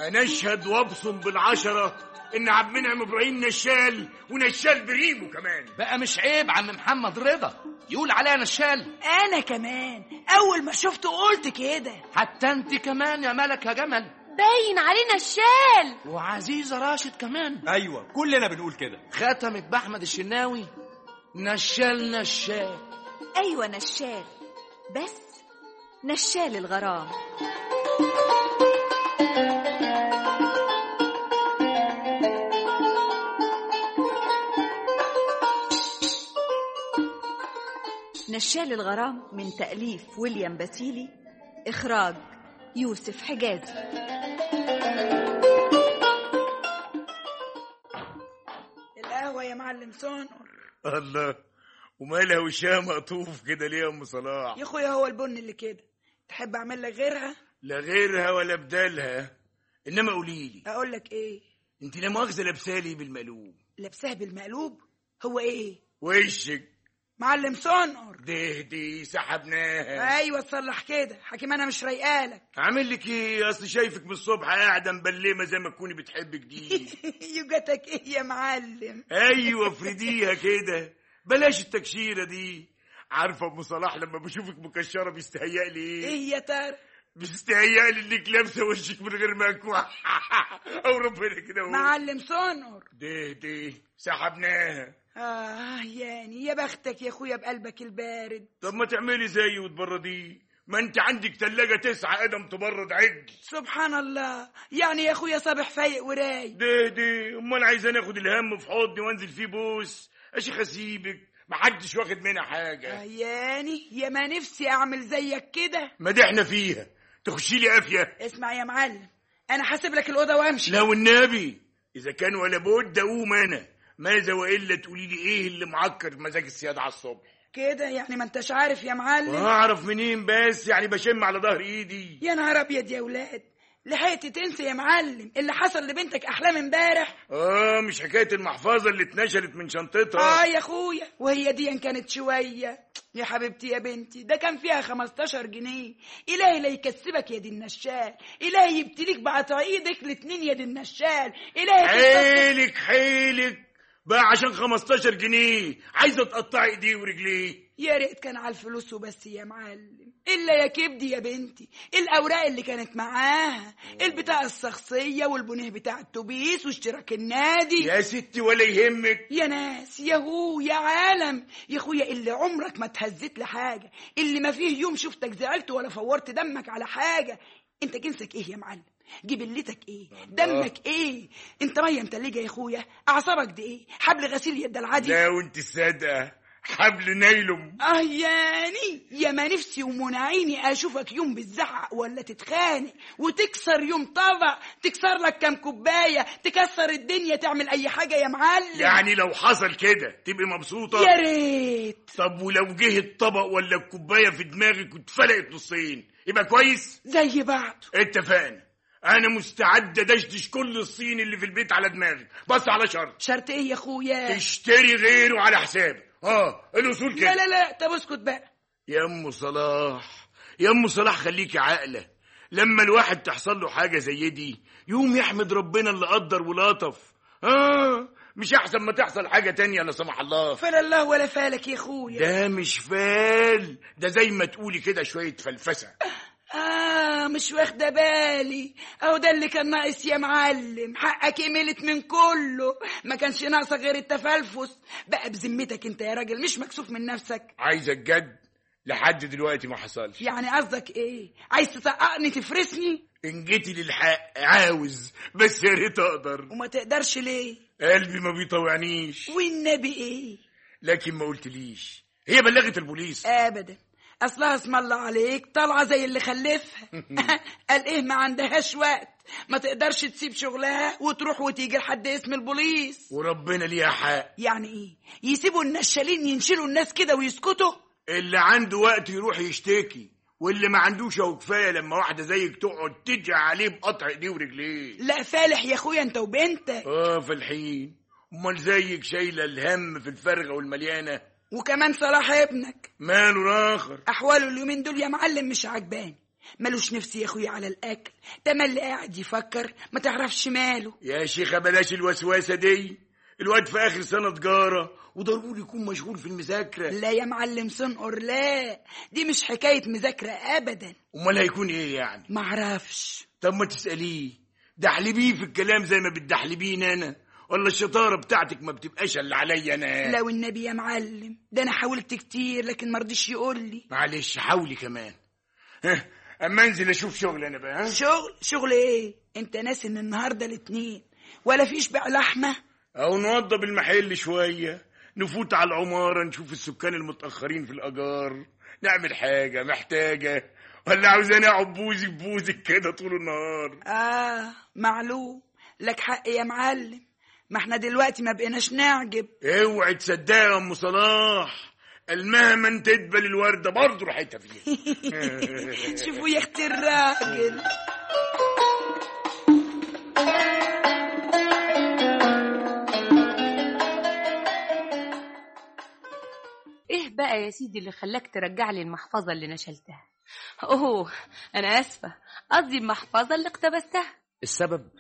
انا اشهد وابصم بالعشره ان عبد المنعم ابراهيم نشال ونشال بريمه كمان بقى مش عيب عم محمد رضا يقول عليا نشال انا كمان اول ما شفته قلت كده حتى انت كمان يا ملك يا جمل باين علينا الشال وعزيزه راشد كمان ايوه كلنا بنقول كده ختمت باحمد الشناوي نشال نشال أيوة نشال بس نشال الغرام نشال الغرام من تأليف ويليام باتيلي إخراج يوسف حجازي القهوه يا معلم سونر الله ومالها وشها مقطوف كده ليه يا ام صلاح يا اخويا هو البن اللي كده تحب اعمل لك غيرها لا غيرها ولا بدالها انما قولي لي اقول لك ايه انت لا مؤاخذه لابسالي بالمقلوب لابسها بالمقلوب هو ايه وشك معلم سونر ده دي سحبناها ايوه تصلح كده حكيم انا مش رايقالك عامل لك ايه اصل شايفك من الصبح قاعده مبلمه زي ما تكوني بتحبي جديد يوجتك ايه يا معلم ايوه افرديها كده بلاش التكشيره دي عارفه ام صلاح لما بشوفك مكشره بيستهيأ لي ايه ايه يا ترى بيستهيأ لي انك لابسه وشك من غير مكوى او ربنا كده هو معلم سونر ده ده سحبناها اه يعني يا بختك يا اخويا بقلبك البارد طب ما تعملي زيي وتبرديه ما انت عندك تلاجة تسعة قدم تبرد عجل سبحان الله يعني يا اخويا صابح فايق ورايق ده ده امال عايزة ناخد الهم في حضني وانزل فيه بوس اشيخ اسيبك محدش واخد منها حاجة يعني يا ما نفسي اعمل زيك كده مدحنا فيها تخشي لي قافية اسمع يا معلم انا حاسب لك الاوضه وامشي لا والنبي اذا كان ولا بد اقوم انا ماذا والا تقولي لي ايه اللي معكر مزاج السيادة على الصبح كده يعني ما انتش عارف يا معلم واعرف منين بس يعني بشم على ظهر ايدي يا نهار ابيض يا ولاد لحقت تنسى يا معلم اللي حصل لبنتك احلام امبارح اه مش حكاية المحفظة اللي اتنشرت من شنطتها اه يا اخويا وهي دي إن كانت شويه يا حبيبتي يا بنتي ده كان فيها 15 جنيه الهي لا يكسبك يا دي النشال الهي يبتليك بعطا ايدك الاتنين يا دي النشال الهي تستر- حيلك حيلك بقى عشان 15 جنيه عايزه تقطعي ايديه ورجليه يا ريت كان على الفلوس وبس يا معلم الا يا كبدي يا بنتي الاوراق اللي كانت معاها البطاقه الشخصيه والبنيه بتاع التوبيس واشتراك النادي يا ستي ولا يهمك يا ناس يا هو يا عالم يا اخويا اللي عمرك ما تهزت لحاجه اللي ما فيه يوم شفتك زعلت ولا فورت دمك على حاجه انت جنسك ايه يا معلم جبلتك ايه دمك ايه انت ميه متلجه يا اخويا اعصابك دي ايه حبل غسيل يد العادي لا وانت صادقه حبل نايلوم اه يعني يا ما نفسي ومنعيني اشوفك يوم بتزعق ولا تتخانق وتكسر يوم طبق تكسر لك كام كوبايه تكسر الدنيا تعمل اي حاجه يا معلم يعني لو حصل كده تبقي مبسوطه يا ريت طب ولو جه الطبق ولا الكوبايه في دماغك واتفلقت نصين يبقى كويس زي بعض اتفقنا انا مستعد ادشدش كل الصين اللي في البيت على دماغك بس على شرط شرط ايه يا اخويا اشتري غيره على حسابي اه الاصول كده لا لا لا طب اسكت بقى يا ام صلاح يا ام صلاح خليكي عاقله لما الواحد تحصل له حاجه زي دي يقوم يحمد ربنا اللي قدر ولطف اه مش احسن ما تحصل حاجه تانية لا سمح الله فلا الله ولا فالك يا اخويا ده مش فال ده زي ما تقولي كده شويه فلفسه اه مش واخده بالي اهو ده اللي كان ناقص يا معلم حقك يملت من كله ما كانش ناقصك غير التفلفس بقى بذمتك انت يا راجل مش مكسوف من نفسك عايزه الجد لحد دلوقتي ما حصلش يعني قصدك ايه عايز تطققني تفرسني ان جيتي للحق عاوز بس يا ريت اقدر وما تقدرش ليه قلبي ما بيطوعنيش والنبي ايه لكن ما قلتليش هي بلغت البوليس ابدا اصلها اسم الله عليك طالعه زي اللي خلفها قال ايه ما عندهاش وقت ما تقدرش تسيب شغلها وتروح وتيجي لحد اسم البوليس وربنا ليها حق يعني ايه يسيبوا النشالين ينشلوا الناس كده ويسكتوا اللي عنده وقت يروح يشتكي واللي ما عندوش اهو كفايه لما واحده زيك تقعد تدعي عليه بقطع ايديه ورجليه لا فالح يا اخويا انت وبنتك اه فالحين امال زيك شايله الهم في الفارغه والمليانه وكمان صلاح ابنك ماله الاخر احواله اليومين دول يا معلم مش عجباني ملوش نفس يا اخويا على الاكل ده ما اللي قاعد يفكر ما تعرفش ماله يا شيخة بلاش الوسواسة دي الواد في آخر سنة تجارة وضروري يكون مشغول في المذاكرة لا يا معلم صنقر لا دي مش حكايه مذاكره ابدا أمال هيكون إيه يعني معرفش طب ما تسأليه دحلبيه في الكلام زي ما بتدحلبين أنا ولا الشطارة بتاعتك ما بتبقاش اللي عليا أنا لو النبي يا معلم ده انا حاولت كتير لكن مرضيش يقول لي معلش حاولي كمان ها أما أنزل أشوف شغل أنا بقى ها؟ شغل شغل ايه انت ناسي ان النهارده الاثنين ولا فيش بيع لحمه أو نوضب المحل شوية نفوت على العمارة نشوف السكان المتأخرين في الأجار نعمل حاجة محتاجة ولا عاوزاني أقعد بوزي بوزك كده طول النهار اه معلوم لك حق يا معلم ما احنا دلوقتي ما بقيناش نعجب اوعي تصدقي يا ام صلاح المهما تدبل الوردة برضه ريحتها فيها شوفوا يا اختي الراجل ايه بقى يا سيدي اللي خلاك ترجع لي المحفظة اللي نشلتها اوه انا اسفة قصدي المحفظة اللي اقتبستها السبب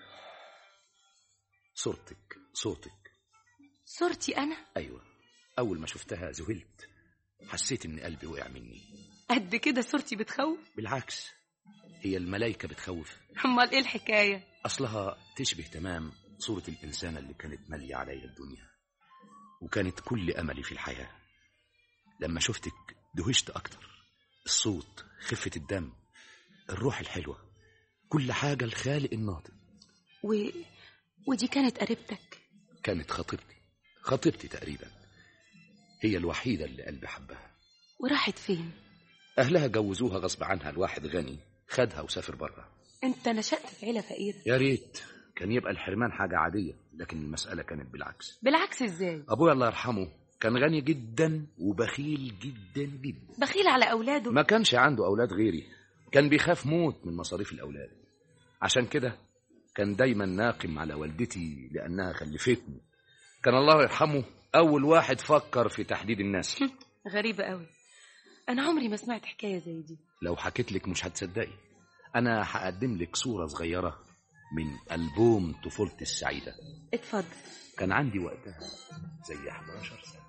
صورتك صوتك صورتي انا ايوه اول ما شفتها ذهلت حسيت ان قلبي وقع مني قد كده صورتي بتخوف بالعكس هي الملايكة بتخوف امال ايه الحكاية أصلها تشبه تمام صورة الإنسانة اللي كانت مالية عليا الدنيا وكانت كل أملي في الحياة لما شفتك دهشت أكتر الصوت خفة الدم الروح الحلوة كل حاجة الخالق الناطق و... ودي كانت قريبتك كانت خطيبتي خطيبتي تقريبا هي الوحيدة اللي قلبي حبها وراحت فين أهلها جوزوها غصب عنها لواحد غني خدها وسافر بره انت نشأت في عيلة فقيرة يا ريت كان يبقى الحرمان حاجة عادية لكن المسألة كانت بالعكس بالعكس ازاي أبويا الله يرحمه كان غني جدا وبخيل جدا جدا بخيل على اولاده ما كانش عنده أولاد غيري كان بيخاف موت من مصاريف الأولاد عشان كده كان دايما ناقم على والدتي لأنها خلفتني كان الله يرحمه أول واحد فكر في تحديد الناس غريبة قوي انا عمري ما سمعت حكاية زي دي لو حكيت لك مش هتصدقي أنا هقدم لك صورة صغيرة من ألبوم طفولتي السعيدة اتفضل كان عندي وقتها زي 11 سنة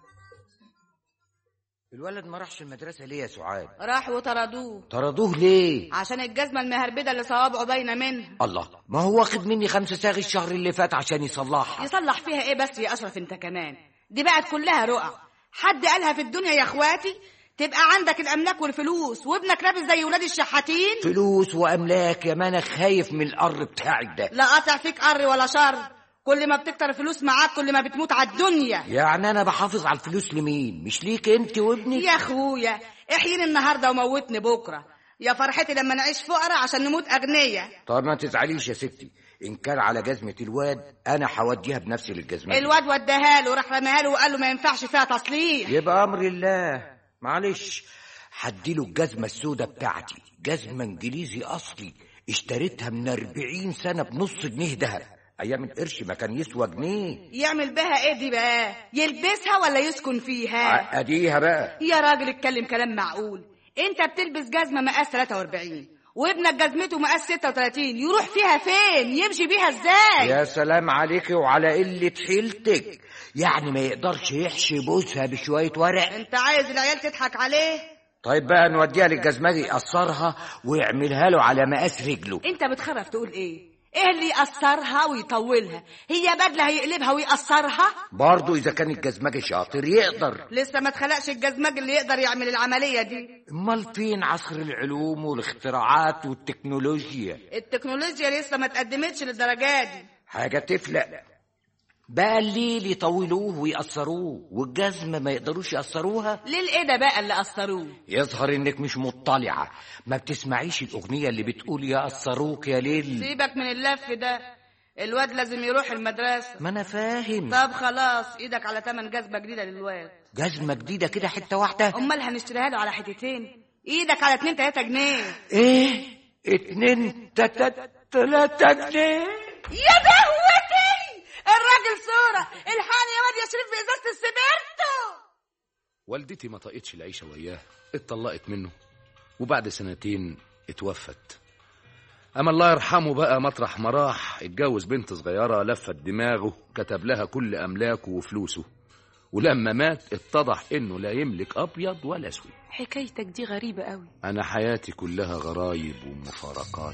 الولد ما راحش المدرسة ليه يا سعاد؟ راح وطردوه طردوه ليه؟ عشان الجزمة المهربدة اللي صوابعه باينة منها الله ما هو واخد مني خمسة ساغ الشهر اللي فات عشان يصلحها يصلح فيها ايه بس يا اشرف انت كمان دي بقت كلها رقع حد قالها في الدنيا يا اخواتي تبقى عندك الاملاك والفلوس وابنك لابس زي ولاد الشحاتين فلوس وأملاك يا ما أنا خايف من القر بتاعك ده لا قاطع فيك قر ولا شر كل ما بتكتر الفلوس معاك كل ما بتموت على الدنيا يعني أنا بحافظ على الفلوس لمين؟ مش ليك أنت وابنك؟ يا اخويا احييني النهارده وموتني بكره يا فرحتي لما نعيش فقراء عشان نموت اغنياء طب ما تزعليش يا ستي إن كان على جزمة الواد أنا هوديها بنفسي للجزمة دي. الواد وداها له وراح رماها له وقال له ما ينفعش فيها تصليح يبقى أمر الله معلش هديله الجزمة السوداء بتاعتي جزمة انجليزي اصلي اشتريتها من أربعين سنة بنص جنيه دهب ايام القرش ما كان يسوى جنيه يعمل بها ايه دي بقى يلبسها ولا يسكن فيها عقديها بقى يا راجل اتكلم كلام معقول انت بتلبس جزمه مقاس 43 وابنك جزمته مقاس 36 يروح فيها فين يمشي بيها ازاي يا سلام عليك وعلى قلة حيلتك يعني ما يقدرش يحشي بوسها بشوية ورق انت عايز العيال تضحك عليه طيب بقى نوديها للجزمة دي يقصرها ويعملها له على مقاس رجله انت بتخرف تقول ايه ايه اللي يقصرها ويطولها هي بدله هيقلبها ويقصرها برضه إذا كان الجزمجي شاطر يقدر لسه ما اتخلقش الجزمج اللي يقدر يعمل العمليه دي امال فين عصر العلوم والاختراعات والتكنولوجيا التكنولوجيا لسه ما اتقدمتش للدرجه دي حاجة تفلق بقى الليل يطولوه ويقصروه والجزمة ما يقدروش يقصروها ليه الايه ده بقى اللي قصروه يظهر انك مش مطلعة ما بتسمعيش الأغنية اللي بتقول يا قصروك يا ليل سيبك من اللف ده الواد لازم يروح المدرسه ما أنا فاهم طب خلاص ايدك على تمن جزمه جديده للواد جزمة جديدة كده حتة واحدة امال هنشتريها له على حتتين ايدك على اتنين تلاته جنيه ايه اتنين تلاتة تلاتة جنيه يا دهوتي الراجل صورة الحقني يا واد يا شريف بإزازة السبرتو والدتي ما طقتش العيشة وياه اتطلقت منه وبعد سنتين اتوفت اما الله يرحمه بقى مطرح ما راح اتجوز بنت صغيره لفت دماغه كتب لها كل املاكه وفلوسه ولما مات اتضح انه لا يملك ابيض ولا اسود حكايتك دي غريبة قوي انا حياتي كلها غرايب ومفارقات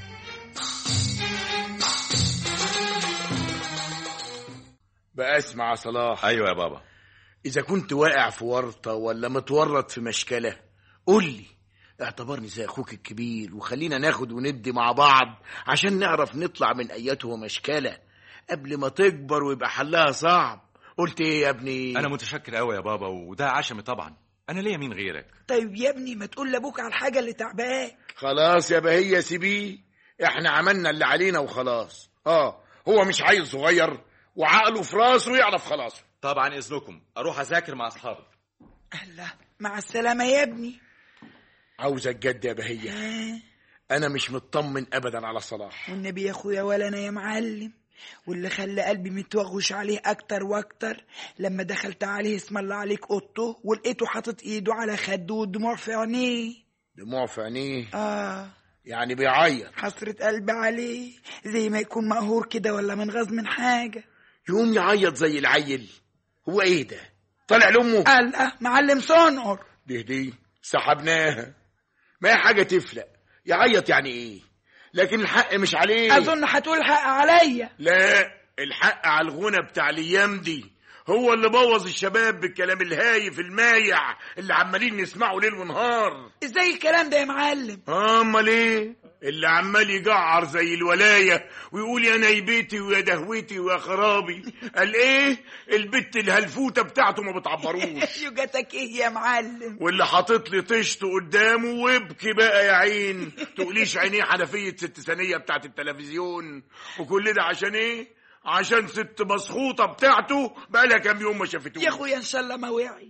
بقى اسمع يا صلاح ايوه يا بابا إذا كنت واقع في ورطة ولا متورط في مشكلة قول لي اعتبرني زي أخوك الكبير وخلينا ناخد وندي مع بعض عشان نعرف نطلع من أياته مشكلة قبل ما تكبر ويبقى حلها صعب قلت إيه يا ابني انا متشكر قوي يا بابا وده عشمي طبعا انا ليا مين غيرك طيب يا ابني ما تقول لابوك على الحاجه اللي تعباك خلاص يا بهية سيبيه احنا عملنا اللي علينا وخلاص اه هو مش عيل صغير وعقله في راسه يعرف خلاص طبعا اذنكم اروح اذاكر مع اصحابي الله مع السلامه يا ابني عاوزك جد يا بهية آه. انا مش مطمن ابدا على صلاح والنبي يا اخويا ولا انا يا معلم واللي خلى قلبي متوغش عليه اكتر واكتر لما دخلت عليه اسم الله عليك اوضته ولقيته حاطط ايده على خده والدموع في عينيه دموع في عينيه اه يعني بيعيط حسرة قلبي عليه زي ما يكون مقهور كده ولا منغاظ من حاجة يقوم يعيط زي العيل هو ايه ده طالع لامه قال اه معلم صنعر دي دي سحبناها ما هي حاجه تفلق يعيط يعني ايه لكن الحق مش عليه اظن هتقول الحق عليا لا الحق على الغنى بتاع الايام دي هو اللي بوظ الشباب بالكلام الهايف المايع اللي عمالين نسمعه ليل ونهار ازاي الكلام ده يا معلم امال ايه اللي عمال يجعر زي الولايه ويقول يا نيبتي ويا دهوتي ويا خرابي قال ايه البت الهلفوته بتاعته ما بتعبروش يوجتك ايه يا معلم واللي حاطط لي طشته قدامه وابكي بقى يا عين تقوليش عينيه حنفيه ست ثانيه بتاعت التلفزيون وكل ده عشان ايه عشان ست مسخوطه بتاعته بقى لها كام يوم ما شافتوش يا اخويا ان شاء الله ما وعي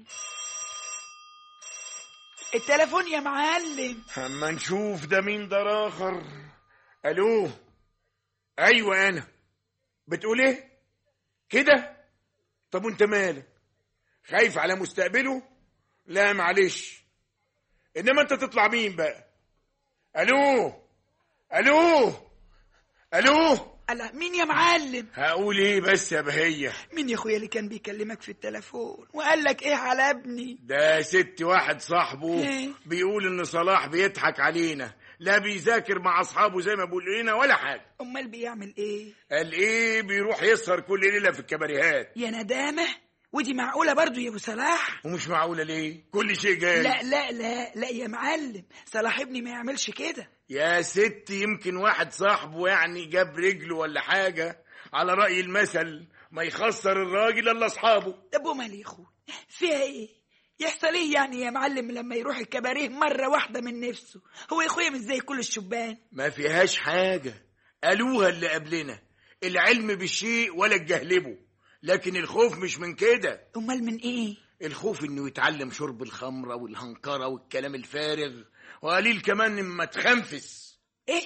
التليفون يا معلم اما نشوف ده مين ده اخر الو ايوه انا بتقول ايه كده طب وانت مالك خايف على مستقبله لا معلش انما انت تطلع مين بقى الو الو الو الله مين يا معلم هقول ايه بس يا بهيه مين يا اخويا اللي كان بيكلمك في التليفون وقال لك ايه على ابني ده ست واحد صاحبه إيه؟ بيقول ان صلاح بيضحك علينا لا بيذاكر مع اصحابه زي ما بيقول لنا ولا حاجه امال بيعمل ايه قال ايه بيروح يسهر كل ليله في الكباريهات يا ندامه ودي معقوله برضو يا ابو صلاح ومش معقوله ليه كل شيء جاي لا لا لا لا يا معلم صلاح ابني ما يعملش كده يا ست يمكن واحد صاحبه يعني جاب رجله ولا حاجه على راي المثل ما يخسر الراجل الا اصحابه طب ومال يا اخويا فيها ايه يحصل ايه يعني يا معلم لما يروح الكباريه مره واحده من نفسه هو يا اخويا مش زي كل الشبان ما فيهاش حاجه قالوها اللي قبلنا العلم بالشيء ولا تجهلبه لكن الخوف مش من كده امال من ايه الخوف انه يتعلم شرب الخمره والهنكره والكلام الفارغ وقليل كمان اما تخنفس ايه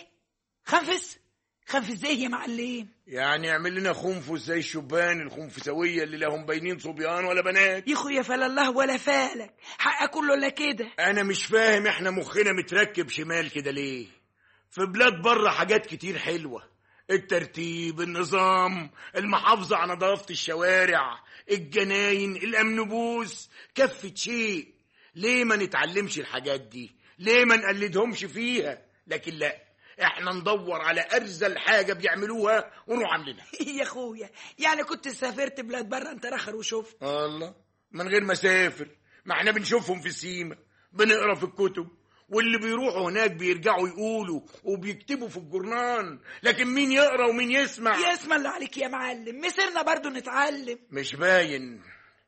خنفس خنفس ازاي يا معلم يعني يعمل لنا خنفس زي الشبان الخنفسويه اللي لهم باينين صبيان ولا بنات يا اخويا فلا الله ولا فالك حق كله لا كده انا مش فاهم احنا مخنا متركب شمال كده ليه في بلاد بره حاجات كتير حلوه الترتيب النظام المحافظه على نظافه الشوارع الجناين الامنبوس كفه شيء ليه ما نتعلمش الحاجات دي ليه ما نقلدهمش فيها لكن لا احنا ندور على ارذل حاجه بيعملوها ونروح عاملينها يا اخويا يعني كنت سافرت بلاد بره انت رخر وشفت الله من غير ما اسافر ما احنا بنشوفهم في السيما بنقرا في الكتب واللي بيروحوا هناك بيرجعوا يقولوا وبيكتبوا في الجورنان لكن مين يقرا ومين يسمع يا اسم الله عليك يا معلم مسيرنا برضو نتعلم مش باين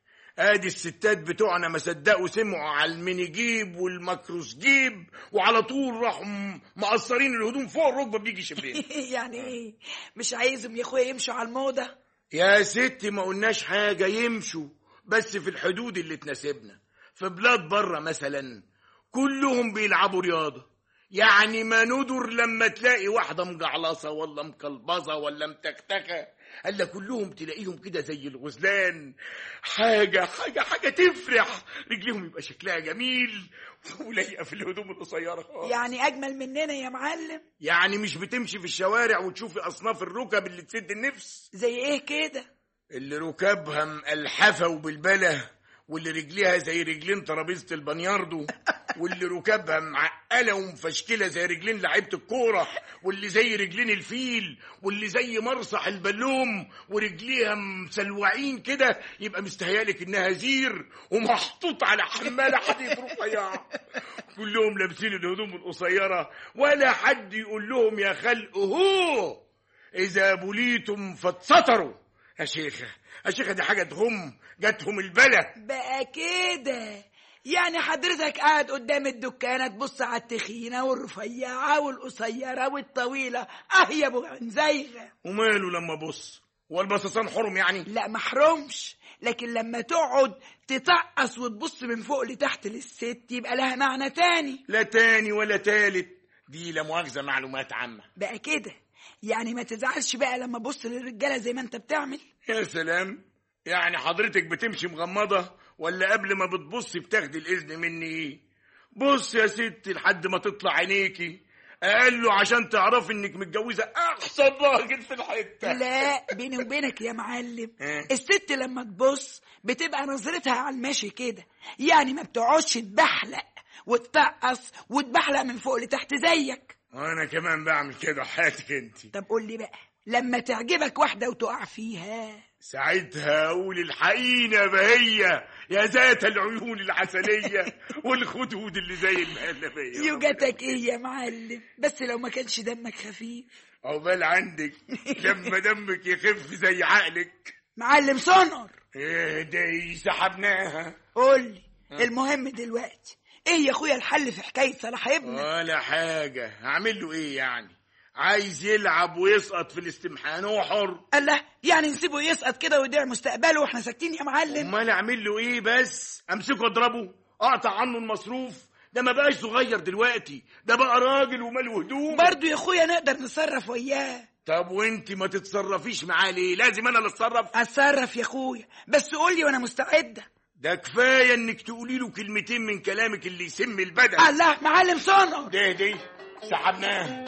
ادي الستات بتوعنا ما صدقوا سمعوا على المينيجيب والمكروس جيب وعلى طول راحوا م- مقصرين الهدوم فوق الركبه بيجي شبرين يعني ايه مش عايزهم يا اخويا يمشوا على الموضه يا ستي ما قلناش حاجة يمشوا بس في الحدود اللي تناسبنا في بلاد بره مثلا كلهم بيلعبوا رياضة يعني ما ندر لما تلاقي واحدة مجعلصة ولا مكلبظة ولا متكتكة قال لك كلهم تلاقيهم كده زي الغزلان حاجة حاجة حاجة تفرح رجليهم يبقى شكلها جميل ولايقة في الهدوم القصيرة يعني اجمل مننا يا معلم يعني مش بتمشي في الشوارع وتشوفي أصناف الركب اللي تسد النفس زي ايه كده اللي ركابها مقلحفة وبالبلة واللي رجليها زي رجلين ترابيزة البنياردو واللي ركابها معقلة ومفشكلة زي رجلين لعيبة الكورة واللي زي رجلين الفيل واللي زي مرصح البلوم ورجليها مسلوعين كده يبقى مستهيالك انها زير ومحطوط على حمالة حديد رفيع كلهم لابسين الهدوم القصيرة ولا حد يقول لهم يا خلق هو إذا بليتم فاتستروا يا شيخة يا شيخة دي حاجة تهم جاتهم البلا بقى كده يعني حضرتك قاعد قدام الدكانة تبص على التخينة والرفيعة والقصيرة والطويلة اه يا ابو عنزيغة وماله لما بص هو البصصان حرم يعني لا محرومش لكن لما تقعد تطقص وتبص من فوق لتحت للست يبقى لها معنى تاني لا تاني ولا تالت دي لا مؤاخذة معلومات عامة بقى كده يعني ما تزعلش بقى لما تبص للرجالة زي ما انت بتعمل يا سلام يعني حضرتك بتمشي مغمضة ولا قبل ما بتبصي بتاخدي الإذن مني بص يا ستي لحد ما تطلع عينيكي قال له عشان تعرفي انك متجوزة احسن راجل في الحتة لا بيني وبينك يا معلم إيه؟ الست لما تبص بتبقى نظرتها على المشي كده يعني ما بتقعدش تبحلق وتطقص وتبحلق من فوق لتحت زيك وانا كمان بعمل كده حياتك انت طب قول لي بقى لما تعجبك واحدة وتقع فيها ساعتها اقول الحقينة بهية يا ذات العيون العسلية والخدود اللي زي المهلبية يوجتك ايه يا معلم بس لو ما كانش دمك خفيف عقبال عندك لما دمك يخف زي عقلك معلم سونر ايه دي سحبناها قول لي المهم دلوقتي ايه يا اخويا الحل في حكاية صلاح ابنك ولا حاجة هعمل له ايه يعني عايز يلعب ويسقط في الاستمحان هو حر الله يعني نسيبه يسقط كده ويضيع مستقبله واحنا ساكتين يا معلم امال اعمل له ايه بس امسكه اضربه اقطع عنه المصروف ده ما بقاش صغير دلوقتي ده بقى راجل وماله هدوم برضه يا اخويا نقدر نتصرف وياه طب وانت ما تتصرفيش معاه ليه لازم انا اللي اتصرف اتصرف يا اخويا بس قول لي وانا مستعده ده كفايه انك تقولي له كلمتين من كلامك اللي يسم البدن الله معلم سونر ده دي سحبناه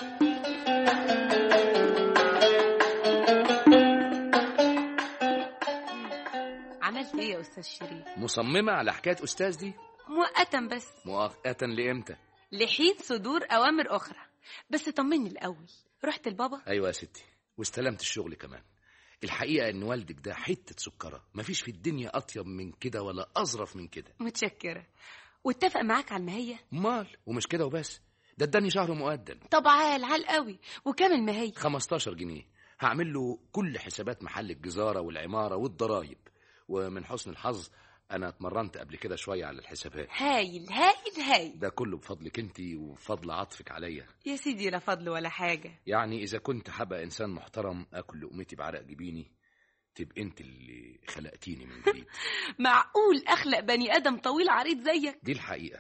عملت ايه يا استاذ شريف مصممة على حكاية أستاذ دي مؤقتا بس مؤقتا لإمتى لحين صدور اوامر اخرى بس طمني الاول رحت لبابا أيوة يا ستي واستلمت الشغل كمان الحقيقة إن والدك ده حتة سكرة مفيش في الدنيا أطيب من كده ولا أظرف من كده متشكره واتفق معاك على المهيه مال ومش كده وبس ده اداني شهر مقدم طب عال عال قوي وكام المهيه 15 جنيه هعمل له كل حسابات محل الجزارة والعمارة والضرايب ومن حسن الحظ أنا اتمرنت قبل كده شوية على الحسابات هايل هايل هايل ده كله بفضلك انت وفضل عطفك عليا يا سيدي لا فضل ولا حاجه يعني إذا كنت حابة إنسان محترم آكل لقمتي بعرق جبيني تبقى انت اللي خلقتيني من جديد معقول اخلق بني ادم طويل عريض زيك دي الحقيقة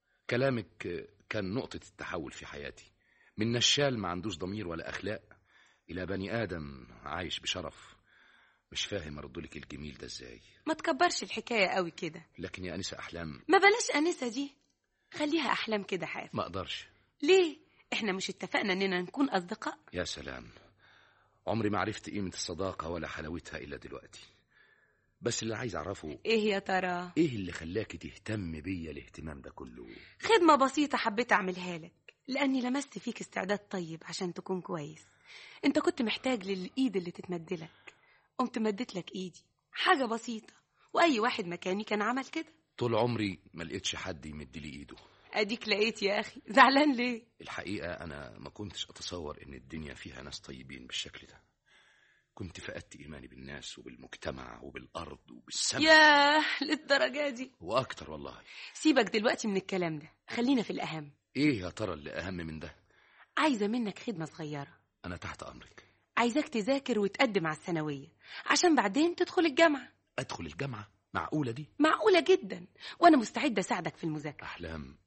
كلامك كان نقطة التحول في حياتي من نشال ما عندوش ضمير ولا أخلاق إلى بني آدم عايش بشرف مش فاهم أردلك الجميل ده إزاي ما تكبرش الحكايه قوي كده لكن يا أنسة أحلام ما بلاش انسه دي خليها احلام كده حاف ما أقدرش ليه احنا مش اتفقنا اننا نكون اصدقاء يا سلام عمري ما عرفت قيمة الصداقة ولا حلاوتها إلا دلوقتي بس اللي عايز أعرفه ايه يا ترى إيه اللي خلاكي تهتم بيا الاهتمام ده كله خدمه بسيطه حبيت اعملها لك لاني لمست فيك استعداد طيب عشان تكون كويس انت كنت محتاج للايد اللي تتمدلك قمت مدت لك ايدي حاجه بسيطه واي واحد مكاني كان عمل كده طول عمري ما لقيتش حد يمد لي إيده اديك لقيت يا اخي زعلان ليه الحقيقة أنا ما كنتش أتصور إن الدنيا فيها ناس طيبين بالشكل ده كنت فقدت إيماني بالناس وبالمجتمع وبالأرض وبالسماء ياه للدرجه دي وأكتر والله سيبك دلوقتي من الكلام ده خلينا في الاهم إيه يا ترى اللي أهم من ده عايزه منك خدمه صغيره أنا تحت أمرك عايزاك تذاكر وتقدم على الثانويه عشان بعدين تدخل الجامعه أدخل الجامعة معقولة دي معقوله جدا وانا مستعده اساعدك في المذاكره أحلام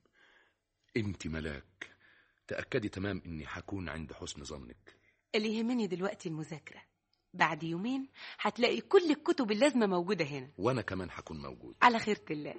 أنت ملاك تأكدي تمام إني حكون عند حسن ظنك اللي يهمني دلوقتي المذاكره بعد يومين هتلاقي كل الكتب اللازمة موجودة هنا وانا كمان هكون موجود على خيرة الله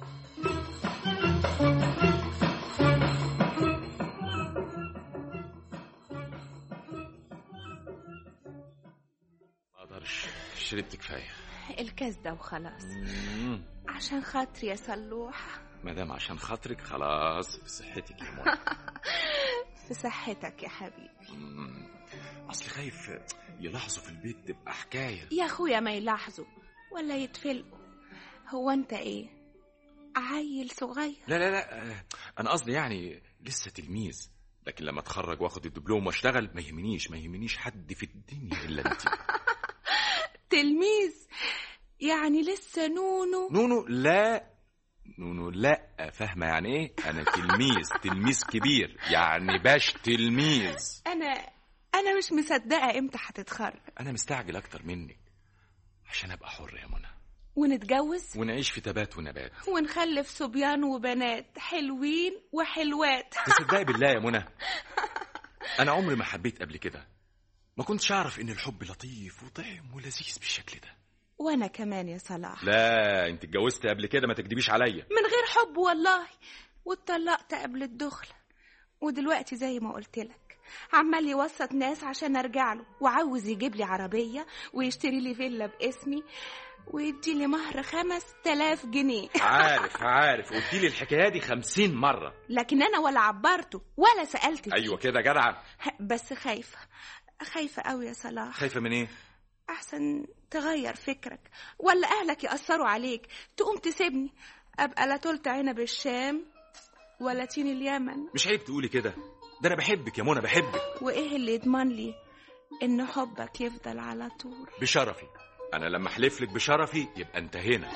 ما اقدرش شربت كفايه الكاس ده وخلاص مم. عشان خاطري يا صلوح ما دام عشان خاطرك خلاص في صحتك يا منى في صحتك يا حبيبي مم. اصل خايف يلاحظوا في البيت تبقى حكايه يا اخويا ما يلاحظوا ولا يتفلقوا هو انت ايه عيل صغير لا لا لا آه، انا قصدي يعني لسه تلميذ لكن لما اتخرج واخد الدبلوم واشتغل ما يهمنيش ما يهمنيش حد في الدنيا الا انت تلميذ يعني لسه نونو نونو لا نونو لا فاهمه يعني ايه انا تلميذ تلميذ كبير يعني باش تلميذ انا انا مش مصدقه امتى هتتخرج انا مستعجل اكتر منك عشان ابقى حر يا منى ونتجوز ونعيش في تبات ونبات ونخلف صبيان وبنات حلوين وحلوات تصدقي بالله يا منى انا عمري ما حبيت قبل كده ما كنتش اعرف ان الحب لطيف وطعم ولذيذ بالشكل ده وانا كمان يا صلاح لا انت اتجوزت قبل كده ما تكدبيش عليا من غير حب والله واتطلقت قبل الدخلة ودلوقتي زي ما قلت لك عمال يوسط ناس عشان ارجع له وعاوز يجيب لي عربية ويشتري لي فيلا باسمي ويدي لي مهر خمس تلاف جنيه عارف عارف قلت لي الحكايه دي خمسين مره لكن انا ولا عبرته ولا سألت فيه ايوه كده جدعه بس خايفة خايفة قوي يا صلاح خايفه من ايه احسن تغير فكرك ولا اهلك يأثروا عليك تقوم تسيبني ابقى لا طلت عنب الشام ولا تين اليمن مش عيب تقولي كده ده انا بحبك يا منى بحبك وايه اللي يضمن لي ان حبك يفضل على طول بشرفي انا لما احلف لك بشرفي يبقى انتهينا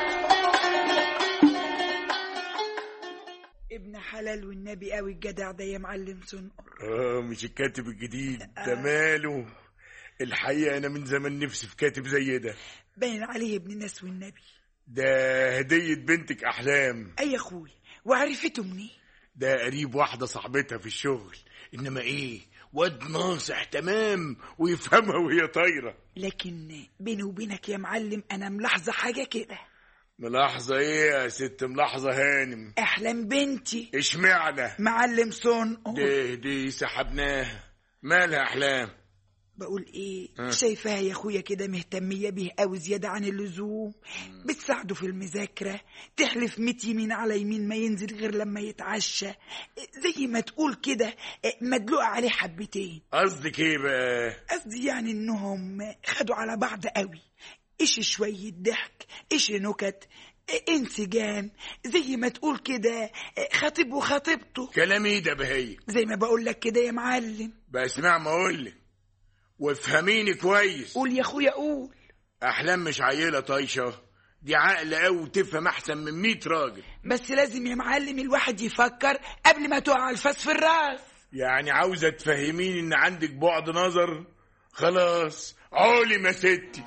ابن حلال والنبي قوي الجدع ده يا معلم سنقر اه مش الكاتب الجديد ده ماله الحقيقة أنا من زمان نفسي في كاتب زي ده باين عليه ابن ناس والنبي ده هدية بنتك أحلام اي يا اخوي وعرفته منين ده قريب واحدة صاحبتها في الشغل إنما إيه واد ناصح تمام ويفهمها وهي طايرة لكن بيني وبينك يا معلم انا ملاحظه حاجه كده ملاحظة إيه يا ست ملاحظة هانم احلام بنتي اشمعنى معلم سنقر دي دي سحبناها مالها أحلام بقول ايه آه. شايفاها يا اخويا كده مهتميه بيه قوي زياده عن اللزوم بتساعده في المذاكره تحلف ميت يمين على يمين ما ينزل غير لما يتعشى زي ما تقول كده مدلوقه عليه حبتين قصدك إيه بقى قصدي يعني انهم خدوا على بعض قوي ايش شويه ضحك ايش نكت انسجام زي ما تقول كده خطيب وخطيبته كلام إيه ده بهي زي ما بقول لك كده يا معلم بسمع ما أقولك وافهميني كويس قول يا اخويا قول أحلام مش عيلة طايشة دي عقل أوي وتفهم أحسن من مية راجل بس لازم يا معلم الواحد يفكر قبل ما تقع الفاس في الراس يعني عاوزة تفهميني إن عندك بعد نظر خلاص علم يا ستي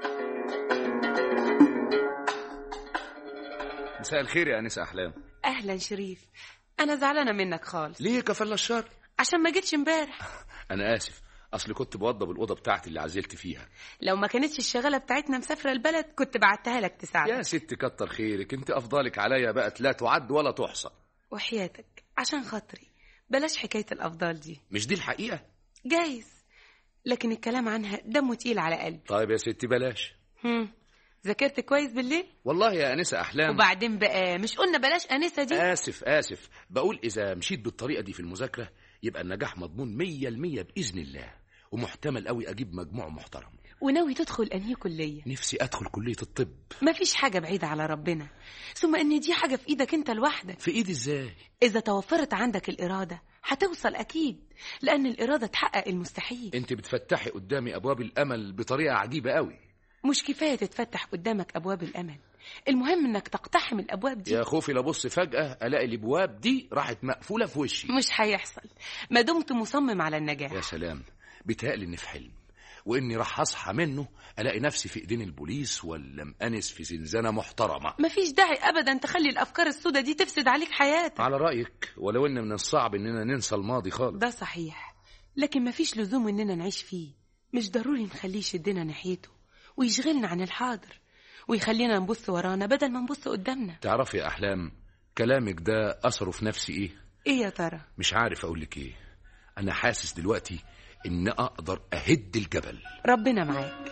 مساء الخير يا انسه احلام اهلا شريف انا زعلانه منك خالص ليه كفل الشر عشان ما جيتش امبارح انا اسف اصل كنت بوضب الاوضه بتاعتي اللي عزلت فيها لو ما كانتش الشغاله بتاعتنا مسافره البلد كنت بعتها لك يا تساعدك ست كتر خيرك انت افضالك عليا بقت لا تعد ولا تحصى وحياتك عشان خاطري بلاش حكايه الافضال دي مش دي الحقيقه جايز لكن الكلام عنها دمه تقيل على قلبي طيب يا ستي بلاش هم. ذاكرت كويس بالليل والله يا انسه احلام وبعدين بقى مش قلنا بلاش انسه دي اسف اسف بقول اذا مشيت بالطريقه دي في المذاكره يبقى النجاح مضمون مية المية باذن الله ومحتمل قوي اجيب مجموع محترم وناوي تدخل انهي كليه نفسي ادخل كليه الطب مفيش حاجه بعيده على ربنا ثم ان دي حاجه في ايدك انت لوحدك في ايدي ازاي اذا توفرت عندك الاراده هتوصل اكيد لان الاراده تحقق المستحيل انت بتفتحي قدامي ابواب الامل بطريقه عجيبه قوي مش كفايه تتفتح قدامك ابواب الامل المهم انك تقتحم الابواب دي يا خوفي لابص فجاه الاقي الابواب دي راحت مقفوله في وشي مش هيحصل ما دمت مصمم على النجاح يا سلام بيتهيألي اني في حلم واني راح اصحى منه الاقي نفسي في ايدين البوليس ولا مأنس في زنزانه محترمه مفيش داعي ابدا تخلي الافكار السوداء دي تفسد عليك حياتك على رايك ولو ان من الصعب اننا ننسى الماضي خالص ده صحيح لكن مفيش لزوم اننا نعيش فيه مش ضروري نخليه يشدنا ناحيته ويشغلنا عن الحاضر ويخلينا نبص ورانا بدل ما نبص قدامنا تعرفي يا أحلام كلامك ده أثره في نفسي إيه ايه يا ترى مش عارف أقول لك إيه أنا حاسس دلوقتي إن أقدر أهد الجبل ربنا معاك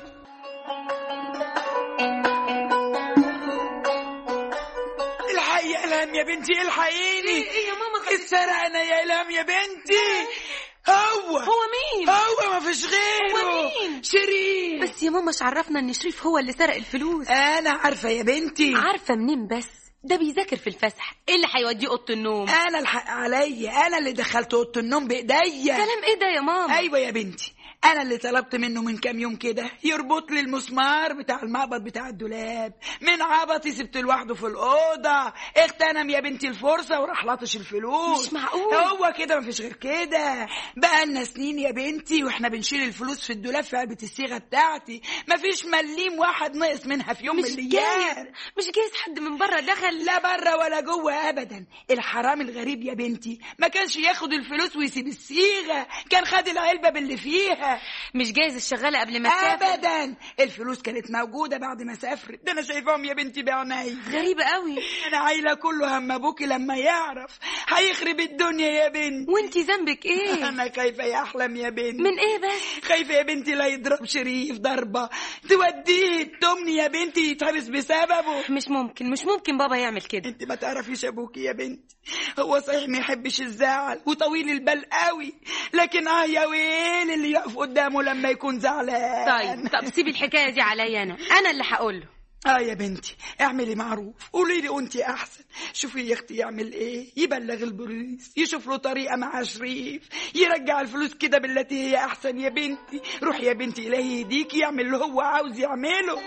الحقي يا إلهام يا بنتي الحقيني ايه يا ماما اتسرقنا يا إلهام يا بنتي هو هو مين هو ما فيش غيره هو مين؟ شريف بس يا ماما مش عرفنا ان شريف هو اللي سرق الفلوس انا عارفه يا بنتي عارفه منين بس ده بيذاكر في الفسح ايه اللي هيوديه اوضه النوم انا الحق عليا انا اللي دخلت اوضه النوم بايديا كلام ايه ده يا ماما ايوه يا بنتي انا اللي طلبت منه من كام يوم كده يربط لي المسمار بتاع المقبض بتاع الدولاب من عبطي سبت لوحده في الاوضه اغتنم يا بنتي الفرصه وراح لطش الفلوس مش معقول. هو كده مفيش غير كده بقى لنا سنين يا بنتي واحنا بنشيل الفلوس في الدولاب في علبه الصيغه بتاعتي مفيش مليم واحد نقص منها في يوم من مش الايام جايز مش جايز حد من بره دخل لا بره ولا جوه ابدا الحرام الغريب يا بنتي ما كانش ياخد الفلوس ويسيب الصيغه كان خد العلبه باللي فيها مش جايز الشغاله قبل ما تسافر ابدا الفلوس كانت موجوده بعد ما سافرت ده انا شايفاهم يا بنتي بعيني غريبه قوي انا عايله كله هم ابوكي لما يعرف هيخرب الدنيا يا بنتي وانتي ذنبك ايه انا خايفه يا احلم يا بنتي من ايه بس خايفه يا بنتي لا يضرب شريف ضربه توديه تمني يا بنتي يتحبس بسببه مش ممكن مش ممكن بابا يعمل كده انت ما تعرفيش ابوكي يا بنتي هو صحيح ما يحبش الزعل وطويل البال قوي لكن اه يا ويل اللي يقف قدامه لما يكون زعلان طيب طب سيبي الحكايه دي عليا انا انا اللي هقول له اه يا بنتي اعملي معروف قولي لي انت احسن شوفي يا اختي يعمل ايه يبلغ البوليس يشوف له طريقه مع شريف يرجع الفلوس كده بالتي هي احسن يا بنتي روحي يا بنتي الهي يهديكي يعمل اللي هو عاوز يعمله